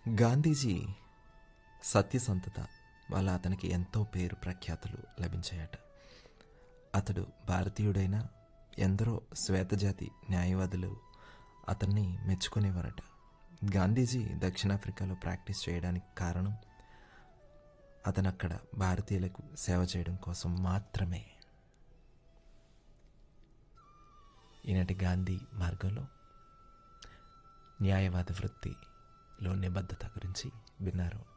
గాంధీజీ సత్యసంతత వల్ల అతనికి ఎంతో పేరు ప్రఖ్యాతులు లభించాయట అతడు భారతీయుడైన ఎందరో శ్వేతజాతి న్యాయవాదులు అతన్ని మెచ్చుకునేవారట గాంధీజీ దక్షిణాఫ్రికాలో ప్రాక్టీస్ చేయడానికి కారణం అతను అక్కడ భారతీయులకు సేవ చేయడం కోసం మాత్రమే ఈనాటి గాంధీ మార్గంలో న్యాయవాద వృత్తిలో నిబద్ధత గురించి విన్నారు